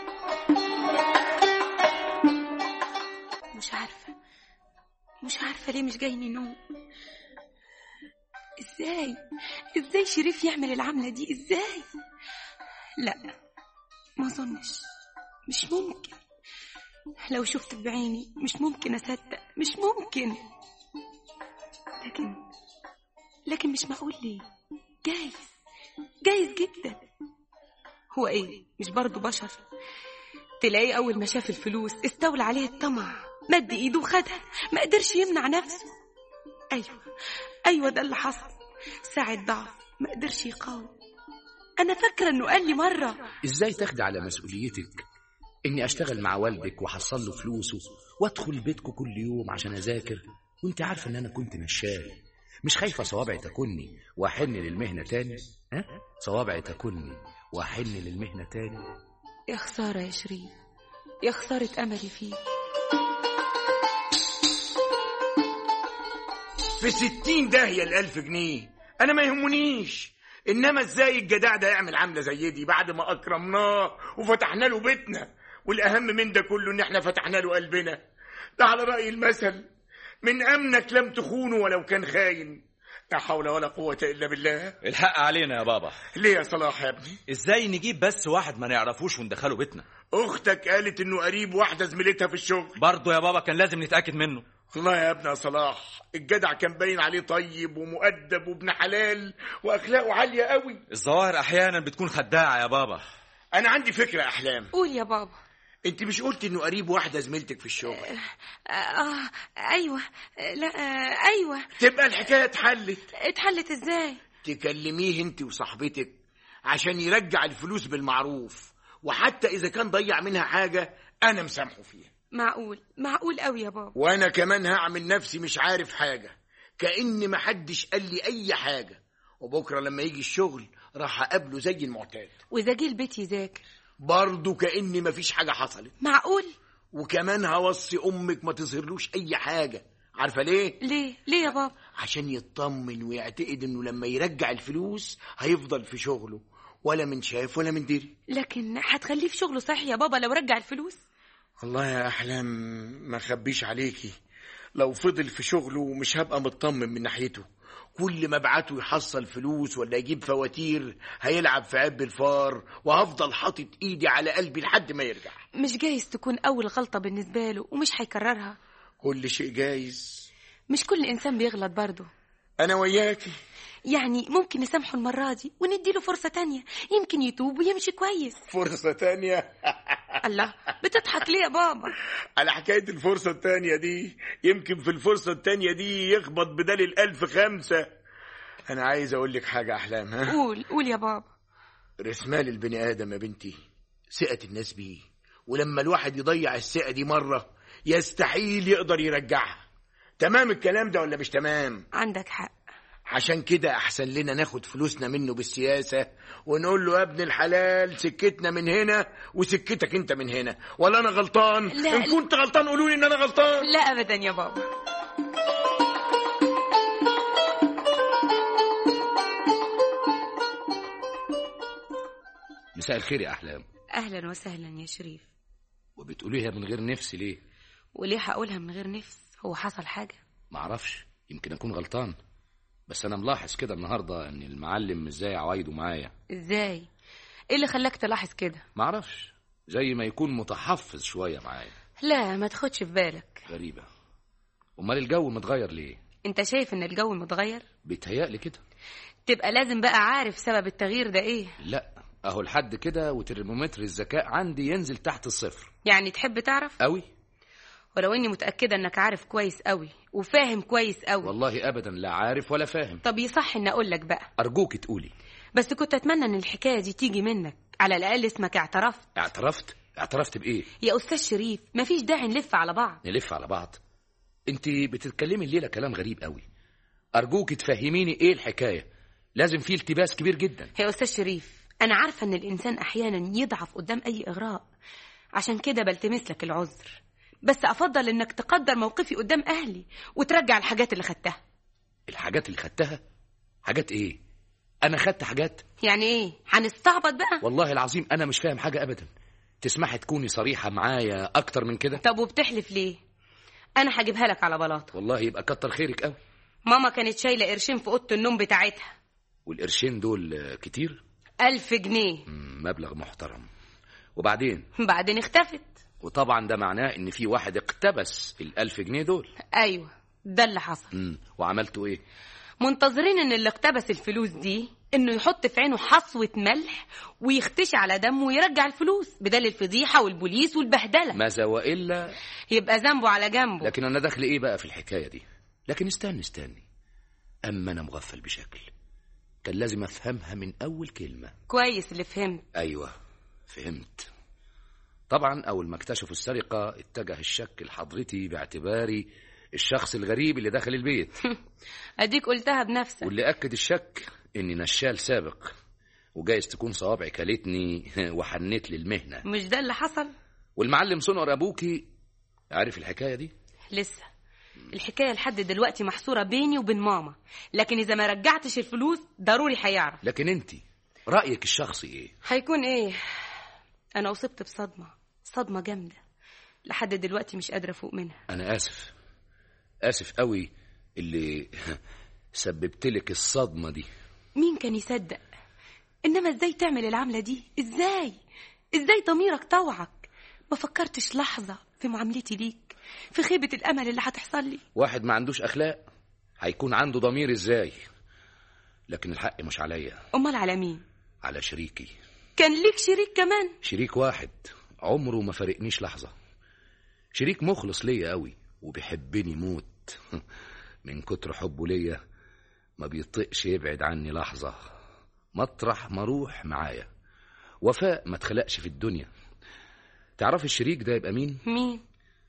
مش عارفه مش عارفه ليه مش جايني نوم ازاي ازاي شريف يعمل العمله دي ازاي لا ما اظنش مش ممكن لو شفت بعيني مش ممكن اصدق مش ممكن لكن لكن مش معقول ليه جايز جايز جدا هو ايه مش برضه بشر تلاقيه اول ما شاف الفلوس استولى عليه الطمع مد ايده وخدها ما قدرش يمنع نفسه ايوه ايوه ده اللي حصل ساعة ضعف ما قدرش يقاوم انا فاكره انه قال لي مره إزاي تاخدي على مسؤوليتك إني أشتغل مع والدك وأحصل له فلوسه وأدخل بيتكم كل يوم عشان أذاكر وأنت عارفة إن أنا كنت نشال مش خايفة صوابعي تاكلني وأحن للمهنة تاني ها صوابعي تاكلني وأحن للمهنة تاني يا خساره يا شريف يا خساره املي فيك في ستين داهية الألف جنيه أنا ما يهمنيش إنما إزاي الجدع ده يعمل عاملة زي دي بعد ما أكرمناه وفتحنا له بيتنا والأهم من ده كله إن إحنا فتحنا له قلبنا ده على رأي المثل من أمنك لم تخونه ولو كان خاين لا حول ولا قوة إلا بالله الحق علينا يا بابا ليه يا صلاح يا ابني ازاي نجيب بس واحد ما نعرفوش وندخله بيتنا أختك قالت إنه قريب واحدة زميلتها في الشغل برضه يا بابا كان لازم نتأكد منه والله يا ابني يا صلاح الجدع كان باين عليه طيب ومؤدب وابن حلال واخلاقه عاليه قوي الظواهر احيانا بتكون خداعة يا بابا انا عندي فكره يا احلام قول يا بابا انت مش قلت انه قريب واحده زميلتك في الشغل آه, اه ايوه آه لا آه ايوه تبقى الحكايه اتحلت اتحلت ازاي تكلميه انت وصاحبتك عشان يرجع الفلوس بالمعروف وحتى اذا كان ضيع منها حاجه انا مسامحه فيها معقول معقول قوي يا بابا وانا كمان هعمل نفسي مش عارف حاجه كأن محدش قال لي اي حاجه وبكره لما يجي الشغل راح اقابله زي المعتاد واذا جه البيت يذاكر برضه كأن مفيش حاجه حصلت معقول وكمان هوصي امك ما تظهرلوش اي حاجه عارفه ليه ليه ليه يا بابا عشان يطمن ويعتقد انه لما يرجع الفلوس هيفضل في شغله ولا من شاف ولا من دري لكن هتخليه في شغله صحيح يا بابا لو رجع الفلوس والله يا احلام ما خبيش عليكي لو فضل في شغله مش هبقى مطمن من ناحيته كل ما ابعته يحصل فلوس ولا يجيب فواتير هيلعب في عب الفار وهفضل حاطط ايدي على قلبي لحد ما يرجع مش جايز تكون اول غلطه بالنسبه له ومش هيكررها كل شيء جايز مش كل انسان بيغلط برضه انا وياكي يعني ممكن نسامحه المرة دي ونديله فرصة تانية يمكن يتوب ويمشي كويس فرصة تانية الله بتضحك ليه يا بابا على حكاية الفرصة التانية دي يمكن في الفرصة التانية دي يخبط بدل الألف خمسة أنا عايز أقول لك حاجة أحلام ها قول قول يا بابا رسمال البني آدم يا بنتي ثقة الناس بيه ولما الواحد يضيع الثقة دي مرة يستحيل يقدر يرجعها تمام الكلام ده ولا مش تمام عندك حق عشان كده أحسن لنا ناخد فلوسنا منه بالسياسة ونقول له يا ابن الحلال سكتنا من هنا وسكتك انت من هنا ولا أنا غلطان لا، إن لا. كنت غلطان قولوا لي إن أنا غلطان لا أبدا يا بابا مساء الخير يا أحلام أهلا وسهلا يا شريف وبتقوليها من غير نفس ليه وليه هقولها من غير نفس هو حصل حاجة معرفش يمكن أكون غلطان بس أنا ملاحظ كده النهاردة إن المعلم مش زي عوايده معايا ازاي ايه اللي خلاك تلاحظ كده معرفش زي ما يكون متحفظ شوية معايا لا ما تاخدش في بالك غريبة أمال الجو متغير ليه انت شايف ان الجو متغير بيتهيألي كده تبقى لازم بقى عارف سبب التغيير ده ايه لا أهو لحد كده وترمومتر الذكاء عندي ينزل تحت الصفر يعني تحب تعرف أوي ولو اني متأكدة انك عارف كويس قوي وفاهم كويس قوي والله أبدا لا عارف ولا فاهم طب يصح ان اقول لك بقى أرجوك تقولي بس كنت اتمنى ان الحكاية دي تيجي منك على الاقل اسمك اعترفت اعترفت اعترفت بإيه يا استاذ شريف مفيش داعي نلف على بعض نلف على بعض انت بتتكلمي الليلة كلام غريب قوي أرجوك تفهميني إيه الحكاية لازم في التباس كبير جدا يا استاذ شريف انا عارفة ان الانسان احيانا يضعف قدام اي اغراء عشان كده بلتمس لك العذر بس افضل انك تقدر موقفي قدام اهلي وترجع الحاجات اللي خدتها الحاجات اللي خدتها حاجات إيه أنا خدت حاجات يعني ايه هنستعبط بقى والله العظيم أنا مش فاهم حاجة أبدا تسمحي تكوني صريحة معايا أكتر من كده طب وبتحلف ليه انا هجيبها لك على بلاطه والله يبقى كتر خيرك قوي ماما كانت شايله قرشين في اوضه النوم بتاعتها والقرشين دول آه، كتير ألف جنيه مم، مبلغ محترم وبعدين بعدين اختفت وطبعا ده معناه ان في واحد اقتبس الألف جنيه دول ايوه ده اللي حصل مم. وعملتوا ايه منتظرين ان اللي اقتبس الفلوس دي انه يحط في عينه حصوه ملح ويختشي على دمه ويرجع الفلوس بدل الفضيحه والبوليس والبهدله ماذا والا يبقى ذنبه على جنبه لكن انا دخل ايه بقى في الحكايه دي لكن استني استني اما انا مغفل بشكل كان لازم افهمها من اول كلمه كويس اللي فهمت ايوه فهمت طبعا اول ما اكتشفوا السرقه اتجه الشك لحضرتي باعتباري الشخص الغريب اللي دخل البيت اديك قلتها بنفسك واللي اكد الشك اني نشال سابق وجايز تكون صوابعي كلتني وحنيت للمهنه مش ده اللي حصل والمعلم سنقر ابوكي عارف الحكايه دي لسه الحكايه لحد دلوقتي محصوره بيني وبين ماما لكن اذا ما رجعتش الفلوس ضروري هيعرف لكن انت رايك الشخصي ايه هيكون ايه انا اصبت بصدمه صدمه جامده لحد دلوقتي مش قادره افوق منها انا اسف اسف قوي اللي سببت لك الصدمه دي مين كان يصدق انما ازاي تعمل العمله دي ازاي ازاي ضميرك طوعك ما فكرتش لحظه في معاملتي ليك في خيبه الامل اللي هتحصل لي واحد ما عندوش اخلاق هيكون عنده ضمير ازاي لكن الحق مش عليا امال على مين على شريكي كان ليك شريك كمان شريك واحد عمره ما فارقنيش لحظة شريك مخلص ليا قوي وبيحبني موت من كتر حبه ليا ما بيطقش يبعد عني لحظة مطرح ما اروح معايا وفاء ما اتخلقش في الدنيا تعرف الشريك ده يبقى مين مين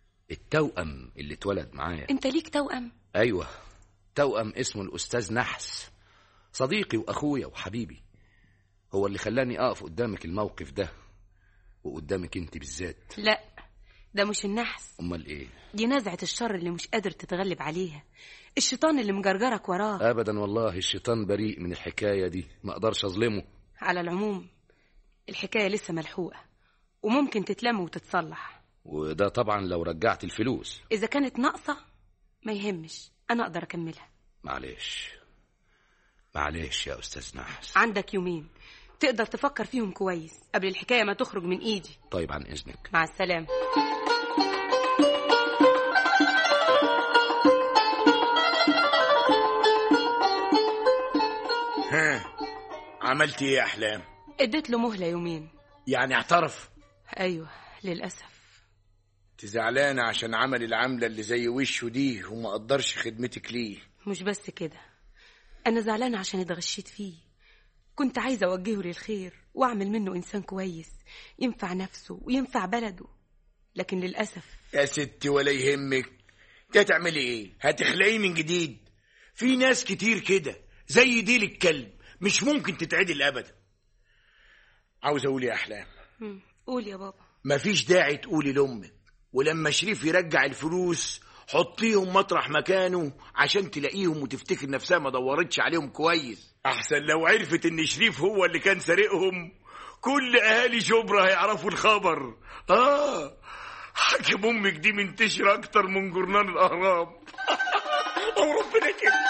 التوأم اللي اتولد معايا انت ليك توأم ايوه توأم اسمه الاستاذ نحس صديقي واخويا وحبيبي هو اللي خلاني اقف قدامك الموقف ده وقدامك انت بالذات لا ده مش النحس امال ايه دي نزعة الشر اللي مش قادر تتغلب عليها الشيطان اللي مجرجرك وراه ابدا والله الشيطان بريء من الحكايه دي ما اقدرش اظلمه على العموم الحكاية لسه ملحوقة وممكن تتلم وتتصلح وده طبعا لو رجعت الفلوس إذا كانت ناقصة ما يهمش أنا أقدر أكملها معلش معلش يا استاذ نحس عندك يومين تقدر تفكر فيهم كويس قبل الحكاية ما تخرج من إيدي طيب عن اذنك مع السلامة عملت ايه يا احلام اديت له مهلة يومين يعني اعترف ايوه للأسف تزعلانة عشان عمل العملة اللي زي وشه دي وما قدرش خدمتك ليه مش بس كده انا زعلانة عشان اتغشيت فيه كنت عايزة اوجهه للخير واعمل منه انسان كويس ينفع نفسه وينفع بلده لكن للأسف يا ستي ولا يهمك انت هتعملي ايه هتخلقيه من جديد في ناس كتير كده زي ديل الكلب مش ممكن تتعدل ابدا عاوز اقول يا احلام مم. قول يا بابا مفيش داعي تقولي لامك ولما شريف يرجع الفلوس حطيهم مطرح مكانه عشان تلاقيهم وتفتكر نفسها ما دورتش عليهم كويس احسن لو عرفت ان شريف هو اللي كان سارقهم كل اهالي شبرا هيعرفوا الخبر اه حاجب امك دي منتشره اكتر من جرنان الاهرام او ربنا كده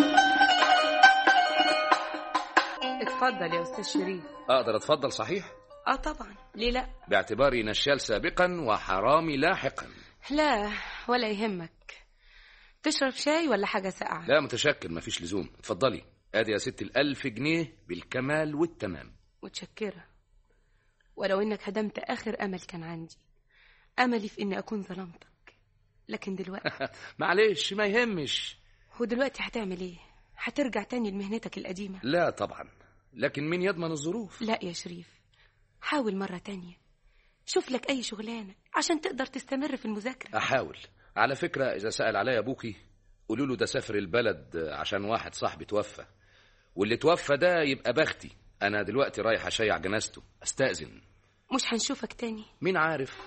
اتفضل يا استاذ شريف اقدر اتفضل صحيح اه طبعا ليه لا باعتباري نشال سابقا وحرامي لاحقا لا ولا يهمك تشرب شاي ولا حاجة ساقعة لا متشكر مفيش لزوم اتفضلي ادي يا ست الالف جنيه بالكمال والتمام متشكرة ولو انك هدمت اخر امل كان عندي املي في اني اكون ظلمتك لكن دلوقتي معلش ما يهمش ودلوقتي هتعمل ايه هترجع تاني لمهنتك القديمة لا طبعا لكن مين يضمن الظروف لا يا شريف حاول مرة تانية شوف لك اي شغلانة عشان تقدر تستمر في المذاكرة احاول على فكرة اذا سأل عليا ابوكي قولوا له ده سافر البلد عشان واحد صاحبي توفى واللي توفى ده يبقى بختي انا دلوقتي رايح اشيع جنازته استأذن مش هنشوفك تاني مين عارف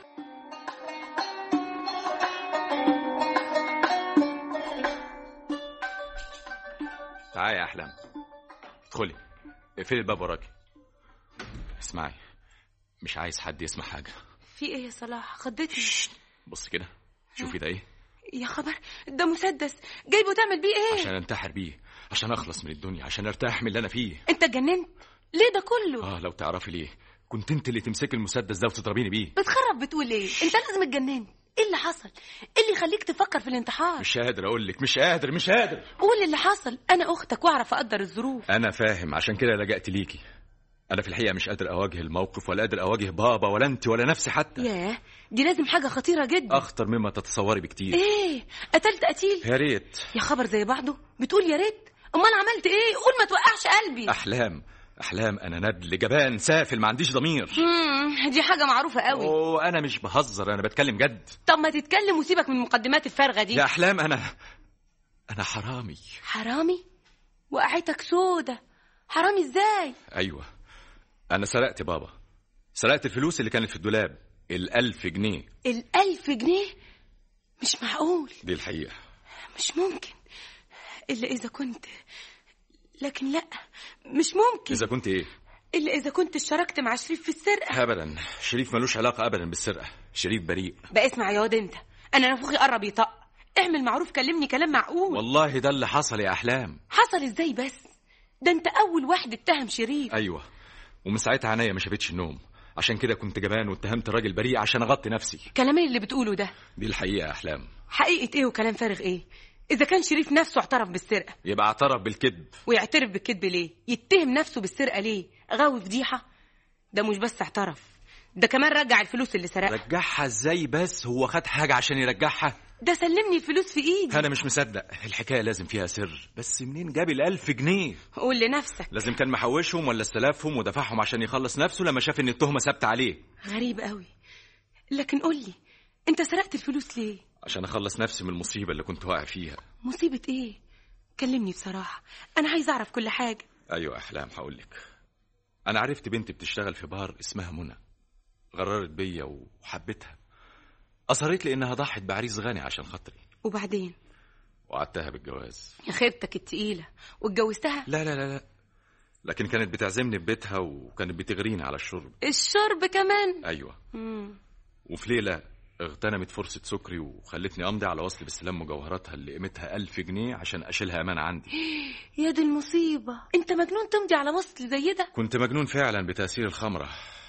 تعالي يا احلام ادخلي اقفلي الباب وراكي اسمعي مش عايز حد يسمع حاجه في ايه يا صلاح خضتني بص كده شوفي ده ايه يا خبر ده مسدس جايبه تعمل بيه ايه عشان انتحر بيه عشان اخلص من الدنيا عشان ارتاح من اللي انا فيه انت اتجننت ليه ده كله اه لو تعرفي ليه كنت انت اللي تمسكي المسدس ده وتضربيني بيه بتخرب بتقول ايه انت لازم اتجننت ايه اللي حصل ايه اللي يخليك تفكر في الانتحار مش قادر اقول لك مش قادر مش قادر قول اللي حصل انا اختك واعرف اقدر الظروف انا فاهم عشان كده لجأت ليكي انا في الحقيقه مش قادر اواجه الموقف ولا قادر اواجه بابا ولا انت ولا نفسي حتى ياه دي لازم حاجه خطيره جدا اخطر مما تتصوري بكتير ايه قتلت قتيل يا ريت يا خبر زي بعضه بتقول يا ريت امال عملت ايه قول ما توقعش قلبي احلام احلام انا ندل جبان سافل ما عنديش ضمير مم، دي حاجه معروفه قوي اوه انا مش بهزر انا بتكلم جد طب ما تتكلم وسيبك من المقدمات الفارغه دي يا احلام انا انا حرامي حرامي وقعتك سودة حرامي ازاي ايوه انا سرقت بابا سرقت الفلوس اللي كانت في الدولاب الألف جنيه الألف جنيه مش معقول دي الحقيقة مش ممكن إلا إذا كنت لكن لا مش ممكن إذا كنت إيه إلا إذا كنت اشتركت مع شريف في السرقة أبدا شريف ملوش علاقة أبدا بالسرقة شريف بريء بقى اسمع يا واد أنت أنا نافوخي قرب يطق اعمل معروف كلمني كلام معقول والله ده اللي حصل يا أحلام حصل إزاي بس ده أنت أول واحد اتهم شريف أيوة ومن ساعتها عينيا ما شافتش النوم عشان كده كنت جبان واتهمت راجل بريء عشان اغطي نفسي كلام إيه اللي بتقوله ده دي الحقيقة يا أحلام حقيقة إيه وكلام فارغ إيه إذا كان شريف نفسه اعترف بالسرقة يبقى اعترف بالكذب ويعترف بالكذب ليه يتهم نفسه بالسرقة ليه غاوي فضيحة ده مش بس اعترف ده كمان رجع الفلوس اللي سرقها رجعها ازاي بس هو خد حاجة عشان يرجعها ده سلمني الفلوس في ايدي انا مش مصدق الحكاية لازم فيها سر بس منين جاب الألف جنيه قول لنفسك لازم كان محوشهم ولا استلافهم ودفعهم عشان يخلص نفسه لما شاف ان التهمة ثابتة عليه غريب قوي لكن قول لي انت سرقت الفلوس ليه عشان اخلص نفسي من المصيبة اللي كنت واقع فيها مصيبة ايه كلمني بصراحة انا عايز اعرف كل حاجة ايوه احلام هقولك انا عرفت بنت بتشتغل في بار اسمها منى غررت بيا وحبيتها اصريت لي انها ضحت بعريس غني عشان خاطري وبعدين وعدتها بالجواز يا خيبتك التقيلة واتجوزتها لا لا لا لا لكن كانت بتعزمني في بيتها وكانت بتغريني على الشرب الشرب كمان ايوه مم. وفي ليلة اغتنمت فرصة سكري وخلتني أمضي على وصل باستلام مجوهراتها اللي قيمتها ألف جنيه عشان أشيلها أمانة عندي يا دي المصيبة انت مجنون تمضي على وصل زي ده كنت مجنون فعلا بتأثير الخمرة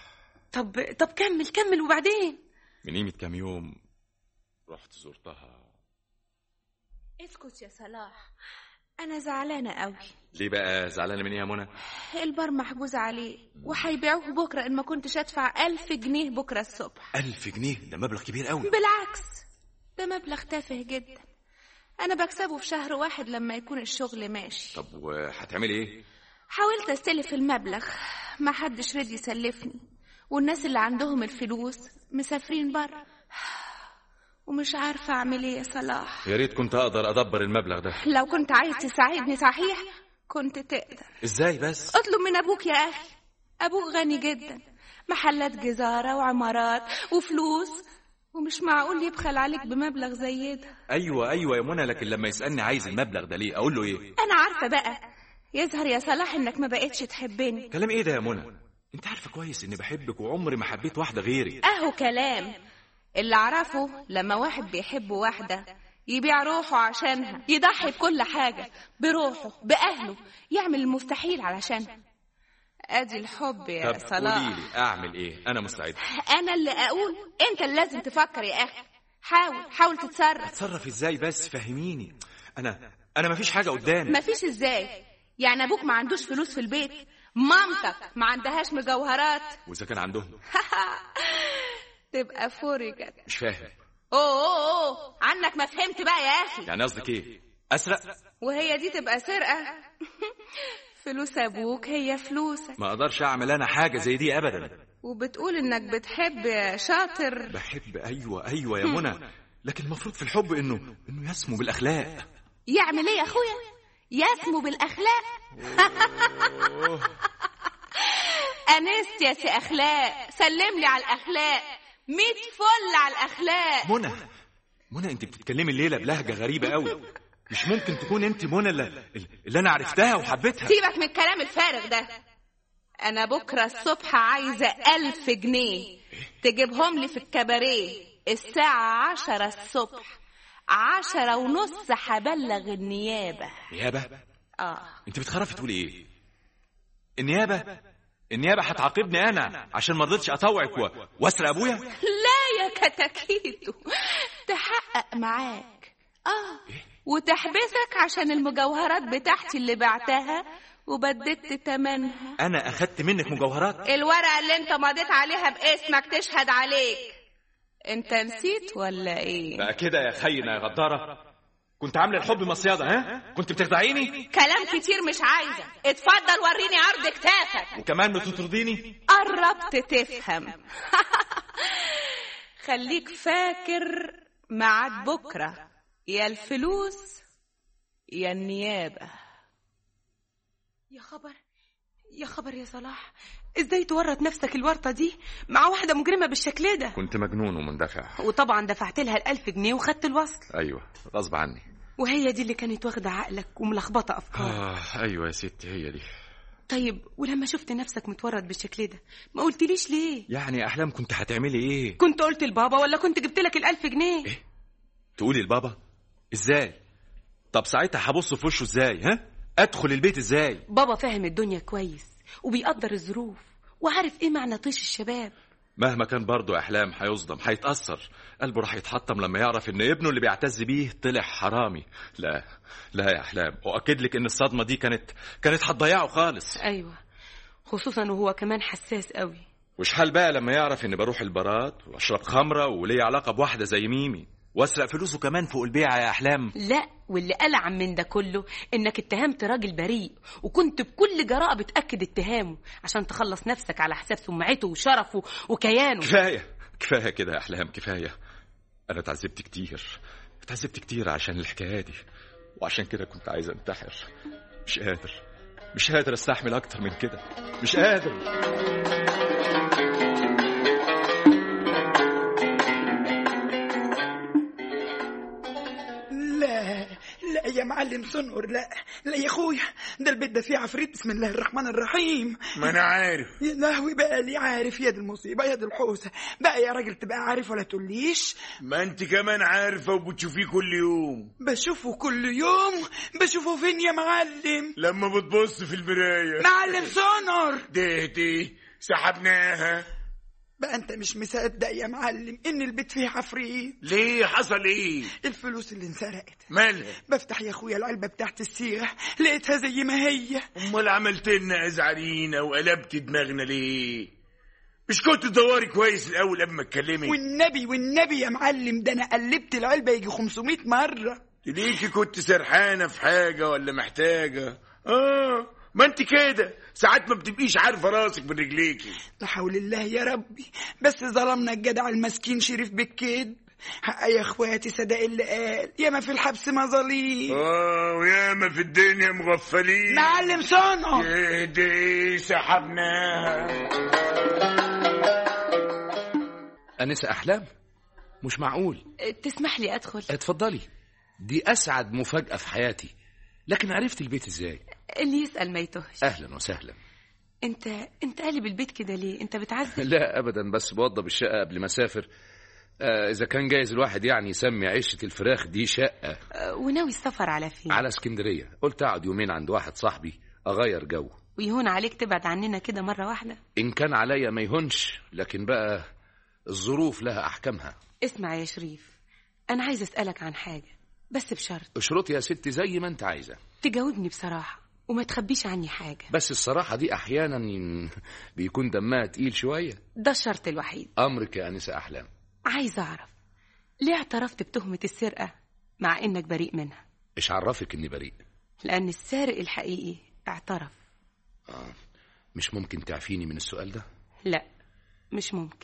طب طب كمل كمل وبعدين من قيمة كام يوم رحت زرتها اسكت يا صلاح انا زعلانه قوي ليه بقى زعلانه من ايه يا منى البار محجوز عليه وهيبيعوه بكره ان ما كنتش ادفع ألف جنيه بكره الصبح ألف جنيه ده مبلغ كبير قوي بالعكس ده مبلغ تافه جدا انا بكسبه في شهر واحد لما يكون الشغل ماشي طب وهتعملي ايه حاولت استلف المبلغ ما حدش رضي يسلفني والناس اللي عندهم الفلوس مسافرين بره ومش عارفه اعمل ايه يا صلاح يا ريت كنت اقدر ادبر المبلغ ده لو كنت عايز تساعدني صحيح كنت تقدر ازاي بس اطلب من ابوك يا اخي ابوك غني جدا محلات جزارة وعمارات وفلوس ومش معقول يبخل عليك بمبلغ زي ده ايوه ايوه يا منى لكن لما يسالني عايز المبلغ ده ليه اقول له ايه انا عارفة بقى يظهر يا صلاح انك ما بقتش تحبني كلام ايه ده يا منى انت عارفه كويس اني بحبك وعمري ما حبيت واحده غيرك اهو كلام اللي اعرفه لما واحد بيحب واحدة يبيع روحه عشانها يضحي بكل حاجة بروحه بأهله يعمل المستحيل علشانها ادي الحب يا طب صلاح قولي لي اعمل ايه انا مستعد انا اللي اقول انت اللي لازم تفكر يا اخي حاول حاول تتصرف اتصرف ازاي بس فهميني انا انا مفيش حاجه قدامي مفيش ازاي يعني ابوك ما عندوش فلوس في البيت مامتك ما عندهاش مجوهرات واذا كان عندهم تبقى فرجت مش فاهم اوه اوه اوه عنك ما فهمت بقى يا اخي يعني قصدك ايه اسرق وهي دي تبقى سرقه فلوس ابوك هي فلوسك ما اقدرش اعمل انا حاجه زي دي ابدا وبتقول انك بتحب يا شاطر بحب ايوه ايوه يا منى لكن المفروض في الحب انه انه يسمو بالاخلاق يعمل ايه يا اخويا يسمو بالاخلاق انست يا سي اخلاق سلم لي على الاخلاق ميت فل على الاخلاق منى منى انت بتتكلمي الليله بلهجه غريبه قوي مش ممكن تكون انت منى اللي, اللي انا عرفتها وحبيتها سيبك من الكلام الفارغ ده انا بكره الصبح عايزه ألف جنيه تجيبهم لي في الكباريه الساعة عشرة الصبح عشرة ونص هبلغ النيابة نيابه اه انت بتخرفي تقولي ايه النيابه النيابه هتعاقبني انا عشان ما رضيتش اطوعك و... واسرق ابويا لا يا كتاكيتو تحقق معاك اه وتحبسك عشان المجوهرات بتاعتي اللي بعتها وبددت تمنها انا اخدت منك مجوهرات الورقة اللي انت مضيت عليها باسمك تشهد عليك انت نسيت ولا ايه بقى كده يا خينا يا غداره كنت عامله الحب مصيده ها كنت بتخدعيني كلام كتير مش عايزة اتفضل وريني عرض كتافك وكمان بتطرديني قربت تفهم خليك فاكر ميعاد بكرة يا الفلوس يا النيابة يا خبر يا خبر يا صلاح ازاي تورط نفسك الورطة دي مع واحدة مجرمة بالشكل ده كنت مجنون ومندفع وطبعا دفعت لها الألف جنيه وخدت الوصل ايوه غصب عني وهي دي اللي كانت واخدة عقلك وملخبطة أفكارك آه ايوه يا ستي هي دي طيب ولما شفت نفسك متورط بالشكل ده ما قلتليش ليه يعني يا احلام كنت هتعملي ايه كنت قلت لبابا ولا كنت جبت لك الألف جنيه إيه؟ تقولي لبابا ازاي طب ساعتها هبص في وشه ازاي ها ادخل البيت ازاي بابا فاهم الدنيا كويس وبيقدر الظروف وعارف ايه معنى طيش الشباب مهما كان برضه احلام هيصدم هيتاثر قلبه راح يتحطم لما يعرف ان ابنه اللي بيعتز بيه طلع حرامي لا لا يا احلام واكد لك ان الصدمه دي كانت كانت هتضيعه خالص ايوه خصوصا وهو كمان حساس قوي وش حال بقى لما يعرف اني بروح البارات واشرب خمره وليا علاقه بواحده زي ميمي واسرق فلوسه كمان فوق البيعه يا احلام لا واللي ألعن من ده كله انك اتهمت راجل بريء وكنت بكل جراءة بتأكد اتهامه عشان تخلص نفسك على حساب سمعته وشرفه وكيانه كفايه كفايه كده يا احلام كفايه انا اتعذبت كتير اتعذبت كتير عشان الحكايه دي وعشان كده كنت عايز انتحر مش قادر مش قادر استحمل اكتر من كده مش قادر لا لا يا معلم سنقر لا لا يا اخويا ده البيت ده فيه عفريت بسم الله الرحمن الرحيم ما انا عارف يا لهوي بقى لي عارف يا دي المصيبه يا دي الحوسه بقى يا راجل تبقى عارف ولا تقوليش ما انت كمان عارفه وبتشوفيه كل يوم بشوفه كل يوم بشوفه فين يا معلم لما بتبص في المرايه معلم سونر دهتي سحبناها بقى انت مش مصدق يا معلم ان البيت فيه عفريت ليه حصل ايه الفلوس اللي انسرقت مالها بفتح يا اخويا العلبه بتاعت الصيغه لقيتها زي ما هي امال عملت لنا ازعرينا وقلبت دماغنا ليه مش كنت تدوري كويس الاول قبل ما تكلمي والنبي والنبي يا معلم ده انا قلبت العلبه يجي 500 مره تليكي كنت سرحانه في حاجه ولا محتاجه اه ما انت كده ساعات ما بتبقيش عارفه راسك من رجليكي لا حول الله يا ربي بس ظلمنا الجدع المسكين شريف بالكذب حق يا اخواتي صدق اللي قال ياما في الحبس مظاليم اه وياما في الدنيا مغفلين معلم صنع يهدي سحبناها أنسة أحلام مش معقول تسمح لي أدخل اتفضلي دي أسعد مفاجأة في حياتي لكن عرفت البيت إزاي اللي يسأل ما يتوهش أهلا وسهلا انت انت قالب البيت كده ليه انت بتعذب لا أبدا بس بوضب الشقة قبل ما أسافر آه إذا كان جايز الواحد يعني يسمي عيشة الفراخ دي شقة آه، وناوي السفر على فين على اسكندرية قلت أقعد يومين عند واحد صاحبي أغير جو ويهون عليك تبعد عننا كده مرة واحدة إن كان عليا ما يهونش لكن بقى الظروف لها أحكامها اسمع يا شريف انا عايز اسألك عن حاجة بس بشرط اشرطي يا ستي زي ما أنت عايزة تجاوبني بصراحة وما تخبيش عني حاجة بس الصراحة دي أحيانا ين- بيكون دمها تقيل شوية ده الشرط الوحيد أمرك يا أنسة أحلام عايز اعرف ليه اعترفت بتهمة السرقة مع انك بريء منها إيش عرفك إني بريء لان السارق الحقيقي اعترف مش ممكن تعفيني من السؤال ده لا مش ممكن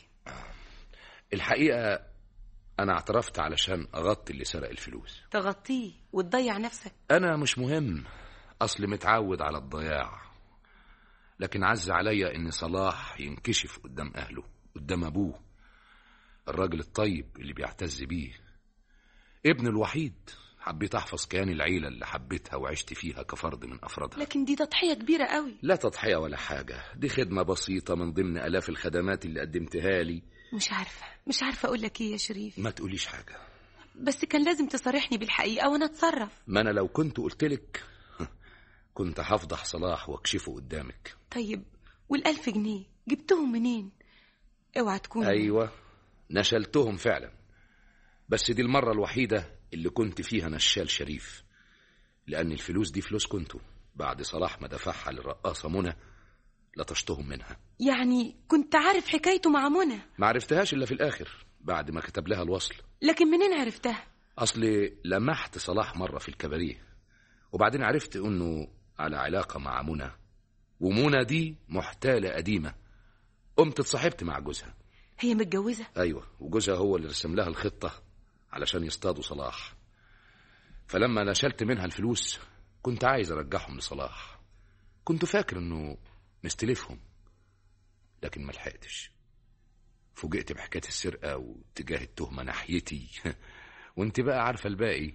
الحقيقة أنا اعترفت علشان أغطي اللي سرق الفلوس تغطيه وتضيع نفسك أنا مش مهم أصل متعود على الضياع لكن عز عليا إن صلاح ينكشف قدام أهله قدام أبوه الراجل الطيب اللي بيعتز بيه ابنه الوحيد حبيت أحفظ كيان العيلة اللي حبيتها وعشت فيها كفرد من أفرادها لكن دي تضحية كبيرة قوي لا تضحية ولا حاجة دي خدمة بسيطة من ضمن آلاف الخدمات اللي قدمتها لي مش عارفة مش عارفة اقول لك ايه يا شريف ما تقوليش حاجة بس كان لازم تصارحني بالحقيقة وانا اتصرف ما أنا لو كنت قلتلك كنت هفضح صلاح واكشفه قدامك طيب والألف جنيه جبتهم منين اوعى تكون أيوة نشلتهم فعلا بس دي المرة الوحيدة اللي كنت فيها نشال شريف لأن الفلوس دي فلوس كنتوا بعد صلاح ما دفعها للرقاصة منى لطشتهم منها يعني كنت عارف حكايته مع منى ما عرفتهاش إلا في الآخر بعد ما كتب لها الوصل لكن منين عرفتها أصل لمحت صلاح مرة في الكباريه وبعدين عرفت إنه على علاقة مع منى ومنى دي محتالة قديمة قمت اتصاحبت مع جوزها هي متجوزة أيوة وجوزها هو اللي رسم لها الخطة علشان يصطادوا صلاح فلما نشلت منها الفلوس كنت عايز أرجعهم لصلاح كنت فاكر إنه مستلفهم لكن ما لحقتش فوجئت بحكاية السرقة واتجاه التهمة ناحيتي وانت بقى عارفة الباقي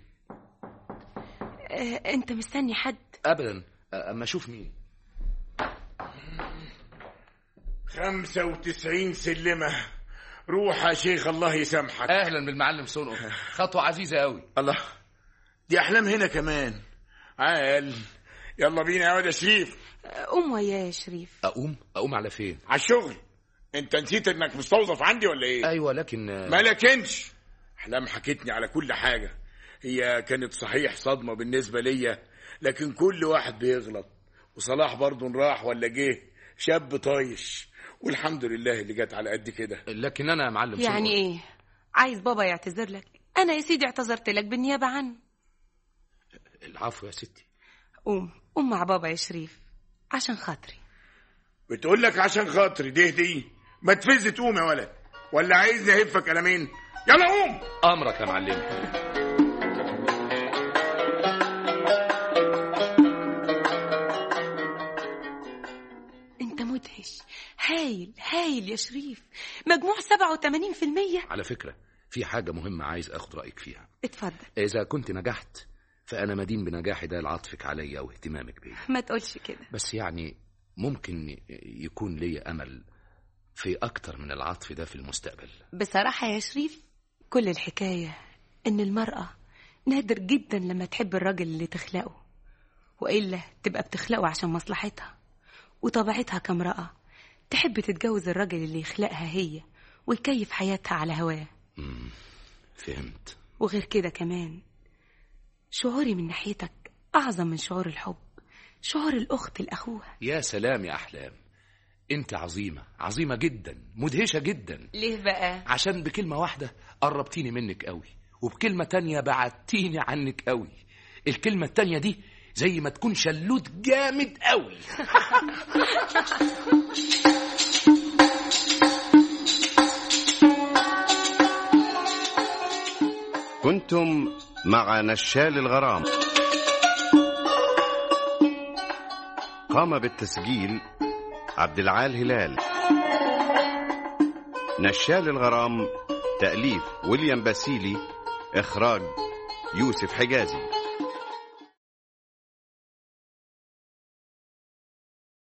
آه انت مستني حد أبدا أما أشوف مين خمسة وتسعين سلمة روح يا شيخ الله يسامحك أهلا بالمعلم سونو خطوة عزيزة قوي الله دي أحلام هنا كمان عال يلا بينا يا واد يا شريف آه، قوم وياه يا شريف أقوم أقوم على فين على الشغل انت نسيت انك مستوظف عندي ولا ايه أيوة لكن ما لكنش احلام حكتني على كل حاجة هي كانت صحيح صدمة بالنسبة ليا لكن كل واحد بيغلط وصلاح برضه راح ولا جه شاب طايش والحمد لله اللي جت على قد كده لكن أنا يا معلم سونو يعني ايه عايز بابا يعتذر لك انا يا سيدي اعتذرت لك بالنيابة عنه العفو يا ستي قوم قوم مع بابا يا شريف عشان خاطري بتقول لك عشان خاطري دي دي ما تفز تقوم يا ولد ولا عايزني اهفك قلمين يلا قوم أمرك يا معلم انت مدهش هايل هايل يا شريف مجموع 87% على فكرة في حاجة مهمة عايز أخد رأيك فيها اتفضل إذا كنت نجحت فأنا مدين بنجاحي ده لعطفك عليا واهتمامك بيا ما تقولش كده بس يعني ممكن يكون لي أمل في أكتر من العطف ده في المستقبل بصراحة يا شريف كل الحكاية إن المرأة نادر جدا لما تحب الراجل اللي تخلقه وإلا تبقى بتخلقه عشان مصلحتها وطبيعتها كامرأة تحب تتجوز الراجل اللي يخلقها هي ويكيف حياتها على هواه مم. فهمت وغير كده كمان شعوري من ناحيتك أعظم من شعور الحب شعور الأخت لأخوها يا سلام يا أحلام أنت عظيمة عظيمة جدا مدهشة جدا ليه بقى؟ عشان بكلمة واحدة قربتيني منك قوي وبكلمة تانية بعدتيني عنك قوي الكلمة التانية دي زي ما تكون شلوت جامد قوي كنتم مع نشال الغرام قام بالتسجيل عبد العال هلال نشال الغرام تأليف ويليام باسيلي إخراج يوسف حجازي